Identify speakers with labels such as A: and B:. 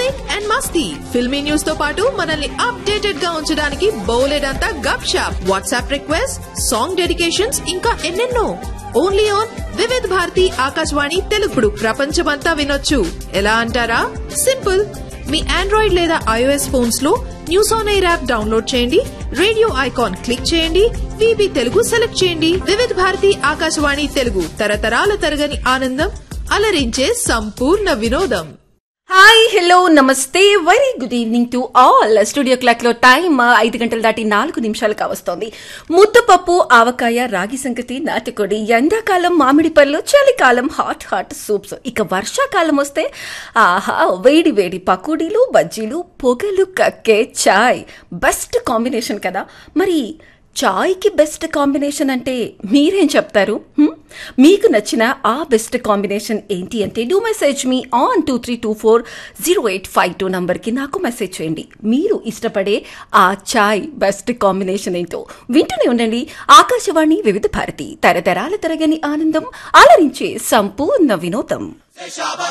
A: Classic and మస్తీ filmy news తో పాటు మనల్ని అప్డేటెడ్ గా ఉంచడానికి బోలెడంతా గప్ షాప్ వాట్సాప్ రిక్వెస్ట్ సాంగ్ డెడికేషన్స్ ఇంకా ఎన్నెన్నో ఓన్లీ ఆన్ వివిధ్ భారతి ఆకాశవాణి తెలుగుడు ప్రపంచమంతా వినొచ్చు ఎలా అంటారా సింపుల్ మీ ఆండ్రాయిడ్ లేదా ఐఓఎస్ ఫోన్స్ లో news on air app download చేయండి రేడియో ఐకాన్ క్లిక్ చేయండి విబి తెలుగు సెలెక్ట్ చేయండి వివిధ భారతి ఆకాశవాణి తెలుగు తరతరాల తరగని ఆనందం అలరించే సంపూర్ణ వినోదం
B: hi hello namaste very good evening to all studio clock లో టైం ఐదు గంటలు దాటి నాలుగు నిమిషాలు కావస్తోంది ముద్దపప్పు ఆవకాయ రాగి సంగతి నాటుకొడి ఎండాకాలం మామిడి పళ్ళు చలికాలం హాట్ హాట్ సూప్స్ ఇక వర్షాకాలం వస్తే ఆహా వేడి వేడి పకోడీలు బజ్జీలు పొగలు కక్కే చాయ్ బెస్ట్ కాంబినేషన్ కదా మరి చాయ్కి బెస్ట్ కాంబినేషన్ అంటే మీరేం చెప్తారు హ్మ్? మీకు నచ్చిన ఆ బెస్ట్ కాంబినేషన్ ఏంటి అంటే do message me on two three two four zero eight five two నంబర్కి నాకు మెసేజ్ చేయండి మీరు ఇష్టపడే ఆ చాయ్ బెస్ట్ కాంబినేషన్ ఏంటో వింటూనే ఉండండి ఆకాశవాణి వివిధ భారతి తరతరాల తరగని ఆనందం అలరించే సంపూర్ణ వినోదం